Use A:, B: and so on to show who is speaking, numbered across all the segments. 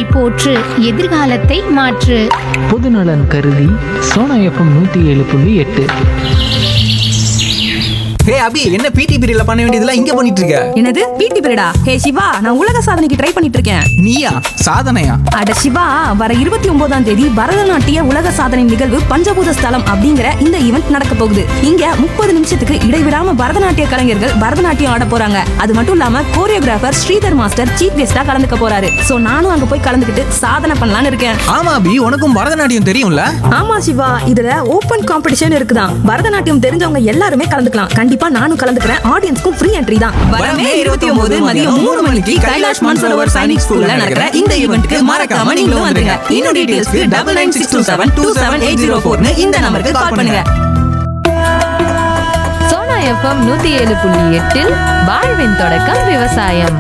A: போற்று எதிர்காலத்தை மாற்று
B: பொதுநலன் கருதி சோனா எஃப்எம் நூற்றி ஏழு புள்ளி எட்டு
C: ஹே அபி என்ன பிடி பீரியட்ல பண்ண வேண்டியதெல்லாம் இங்க பண்ணிட்டு இருக்க
D: என்னது பிடி பீரியடா ஹே சிவா நான் உலக சாதனைக்கு ட்ரை பண்ணிட்டு இருக்கேன்
C: நீயா சாதனையா
D: அட சிவா வர இருபத்தி ஒன்பதாம் தேதி பரதநாட்டிய உலக சாதனை நிகழ்வு பஞ்சபூத ஸ்தலம் அப்படிங்கிற இந்த ஈவெண்ட் நடக்க போகுது இங்க முப்பது நிமிஷத்துக்கு இடைவிடாம பரதநாட்டிய கலைஞர்கள் பரதநாட்டியம் ஆட போறாங்க அது மட்டும் இல்லாம கோரியோகிராஃபர் ஸ்ரீதர் மாஸ்டர் சீஃப் கெஸ்டா கலந்துக்க போறாரு சோ நானும் அங்க போய் கலந்துக்கிட்டு சாதனை பண்ணலாம்னு இருக்கேன்
C: ஆமா அபி உனக்கும் பரதநாட்டியம் தெரியும்ல
D: ஆமா சிவா இதுல ஓபன் காம்படிஷன் இருக்குதான் பரதநாட்டியம் தெரிஞ்சவங்க எல்லாருமே கலந்துக்கலாம் கண்டிப்பா நானும் கலந்துக்கிறேன் ஆடியன்ஸ்க்கும் ஃப்ரீ என்ட்ரி தான்
C: வரமே 29 மதியம் மூணு மணிக்கு கைலாஷ் மான்சரோவர் சைனிக் ஸ்கூல்ல நடக்கிற இந்த ஈவென்ட்க்கு மறக்காம நீங்களும் வந்துருங்க இன்னும் டீடைல்ஸ்க்கு double nine six two seven two seven eight zero ஃபோர்னு இந்த நம்பருக்கு கால் பண்ணுங்க
E: சோனா எஃப்எம் நூத்தி ஏழு புள்ளி எட்டில் வாழ்வின் தொடக்கம் விவசாயம்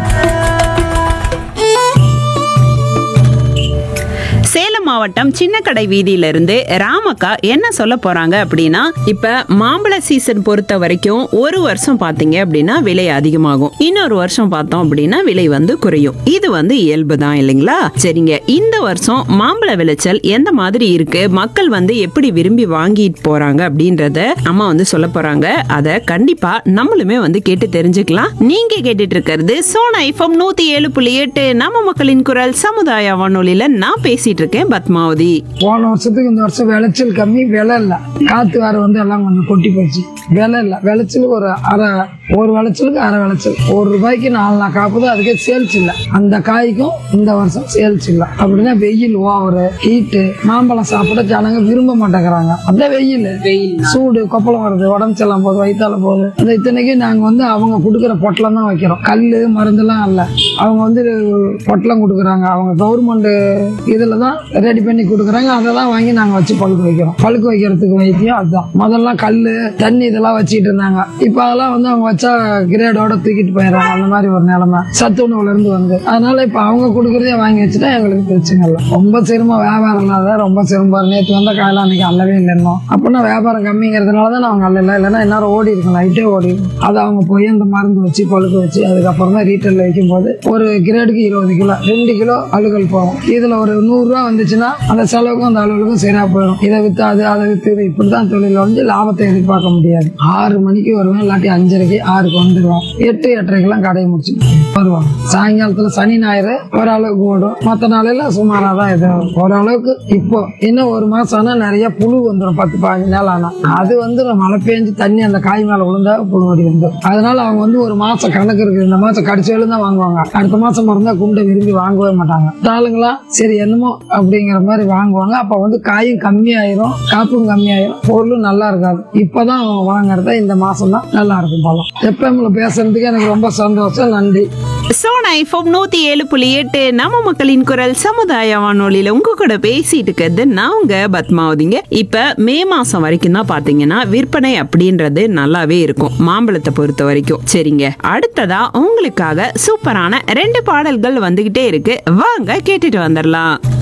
F: சேலம் மாவட்டம் சின்னக்கடை வீதியிலிருந்து ராமக்கா என்ன சொல்ல போறாங்க அப்படின்னா இப்ப மாம்பழ சீசன் பொறுத்த வரைக்கும் ஒரு வருஷம் பாத்தீங்க அப்படின்னா விலை அதிகமாகும் இன்னொரு வருஷம் பார்த்தோம் அப்படின்னா விலை வந்து குறையும் இது வந்து இயல்பு தான் இல்லைங்களா சரிங்க இந்த வருஷம் மாம்பழ விளைச்சல் எந்த மாதிரி இருக்கு மக்கள் வந்து எப்படி விரும்பி வாங்கிட்டு போறாங்க அப்படின்றத அம்மா வந்து சொல்ல போறாங்க அத கண்டிப்பா நம்மளுமே வந்து கேட்டு தெரிஞ்சுக்கலாம் நீங்க கேட்டுட்டு இருக்கிறது சோனா ஐஃபம் நூத்தி ஏழு புள்ளி எட்டு நம்ம மக்களின் குரல் சமுதாய வானொலியில நான் பேசிட்டு இருக்கேன் பத்மாவதி
G: போன வருஷத்துக்கு இந்த வருஷம் விளைச்சல் கம்மி விலை இல்ல காத்து வேற வந்து எல்லாம் கொஞ்சம் கொட்டி போச்சு விலை இல்ல விளைச்சல் ஒரு அரை ஒரு விளைச்சலுக்கு அரை விளைச்சல் ஒரு ரூபாய்க்கு நாலு நாள் காப்புது அதுக்கே சேல்ஸ் இல்ல அந்த காய்க்கும் இந்த வருஷம் சேல்ஸ் இல்ல அப்படின்னா வெயில் ஓவரு ஹீட்டு மாம்பழம் சாப்பிட ஜனங்க விரும்ப மாட்டேங்கிறாங்க அந்த வெயில் வெயில் சூடு கொப்பளம் வருது உடம்பு செல்லாம் போகுது வயித்தால போகுது அந்த இத்தனைக்கு நாங்க வந்து அவங்க கொடுக்குற பொட்டலம் தான் வைக்கிறோம் கல்லு மருந்தெல்லாம் இல்ல அவங்க வந்து பொட்டலம் கொடுக்குறாங்க அவங்க கவர்மெண்ட் இதுல தான் ரெடி பண்ணி கொடுக்குறாங்க அதை தான் வாங்கி நாங்க வச்சு பழுக்க வைக்கிறோம் பழுக்க வைக்கிறதுக்கு வைத்தியம் அதுதான் முதல்ல கல்லு தண்ணி இதெல்லாம் வச்சுட்டு இருந்தாங்க இப்ப அதெல்லாம் வந்து அவங்க வச்சா கிரேடோட தூக்கிட்டு போயிடுறாங்க அந்த மாதிரி ஒரு நிலைமை சத்து உணவுல இருந்து வந்து அதனால இப்ப அவங்க கொடுக்கறதே வாங்கி வச்சுட்டா எங்களுக்கு பிரச்சனை இல்லை ரொம்ப சிரமம் வியாபாரம் இல்லாத ரொம்ப சிரமம் நேற்று வந்த காயெல்லாம் அன்னைக்கு அல்லவே இல்லை இன்னும் அப்படின்னா வியாபாரம் கம்மிங்கிறதுனால தான் அவங்க அல்லல இல்லைன்னா எல்லாரும் ஓடி இருக்கும் லைட்டே ஓடி இருக்கும் அதை அவங்க போய் அந்த மருந்து வச்சு பழுக்க வச்சு அதுக்கப்புறம் தான் ரீட்டைல் வைக்கும் போது ஒரு கிரேடுக்கு இருபது கிலோ ரெண்டு கிலோ அழுகல் போகும் இதுல ஒரு நூறு ரூபா வந்துச்சுன்னா அந்த செலவுக்கும் அந்த அலுவலுக்கும் சரியா போயிடும் இதை வித்து அது அதை வித்து இது இப்படிதான் தொழில் வந்து லாபத்தை எதிர்பார்க்க முடியாது ஆறு மணிக்கு வருவேன் இல்லாட்டி அஞ்சரைக்கு ஆறுக்கு வந்துடுவோம் எட்டு எட்டரைக்கெல்லாம் கடையை முடிச்சுட்டு வருவோம் சாயங்காலத்துல சனி ஞாயிறு ஓரளவுக்கு ஓடும் மற்ற நாளையில சுமாரா தான் இது ஓரளவுக்கு இப்போ இன்னும் ஒரு மாசம் ஆனா நிறைய புழு வந்துடும் பத்து பதினஞ்சு நாள் ஆனா அது வந்து மழை பெஞ்சு தண்ணி அந்த காய் மேல விழுந்தா புழு வடி வந்துடும் அதனால அவங்க வந்து ஒரு மாசம் கணக்கு இருக்கு இந்த மாசம் கடிச்சவளும் தான் வாங்குவாங்க அடுத்த மாசம் மறந்தா குண்டை விரும்பி வாங்கவே மாட்டாங்க ஆளுங்களாம் சரி என்னமோ அப்படிங்கிற மாதிரி வாங்குவாங்க அப்ப வந்து காயும் கம்மியாயிரும் காப்பும் கம்மியாயிரும் பொருளும் நல்லா இருக்காது இப்பதான் அவங்க வாங்குறத இந்த மாசம் தான் நல்லா இருக்கும் பழம் எப்பம்ல பேசுறதுக்கு எனக்கு ரொம்ப சந்தோஷம் நன்றி
F: சோனா ஐஃபம் நூத்தி ஏழு புள்ளி எட்டு நம்ம மக்களின் குரல் சமுதாய வானொலியில உங்க கூட பேசிட்டு இருக்கிறது நான் உங்க பத்மாவதிங்க இப்ப மே மாசம் வரைக்கும் தான் பாத்தீங்கன்னா விற்பனை அப்படின்றது நல்லாவே இருக்கும் மாம்பழத்தை பொறுத்த வரைக்கும் சரிங்க அடுத்ததா உங்களுக்காக சூப்பரான ரெண்டு பாடல்கள் வந்துகிட்டே இருக்கு வாங்க கேட்டுட்டு வந்துடலாம்